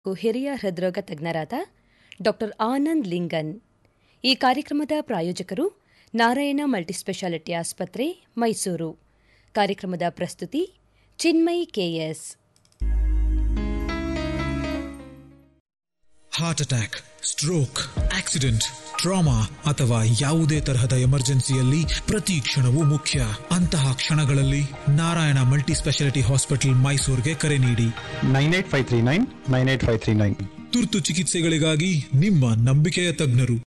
ಹಿರಿಯ ಹೃದ್ರೋಗ ತಜ್ಞರಾದ ಡಾಕ್ಟರ್ ಆನಂದ್ ಲಿಂಗನ್ ಈ ಕಾರ್ಯಕ್ರಮದ ಪ್ರಾಯೋಜಕರು ನಾರಾಯಣ ಮಲ್ಟಿಸ್ಪೆಷಾಲಿಟಿ ಆಸ್ಪತ್ರೆ ಮೈಸೂರು ಕಾರ್ಯಕ್ರಮದ ಪ್ರಸ್ತುತಿ Chinmayi KS heart attack stroke accident trauma ಅಥವಾ ಯಾವುದೇ ತರಹದ ಎಮರ್ಜೆನ್ಸಿಯಲ್ಲಿ ಪ್ರತಿ ಕ್ಷಣವೂ ಮುಖ್ಯ ಅಂತಹ ಕ್ಷಣಗಳಲ್ಲಿ ನಾರಾಯಣ ಮಲ್ಟಿ ಸ್ಪೆಷಾಲಿಟಿ ಹಾಸ್ಪಿಟಲ್ ಮೈಸೂರಿಗೆ ಕರೆ ನೀಡಿ nine eight five three nine nine eight five three nine ತುರ್ತು ಚಿಕಿತ್ಸೆಗಳಿಗಾಗಿ ನಿಮ್ಮ ನಂಬಿಕೆಯ ತಜ್ಞರು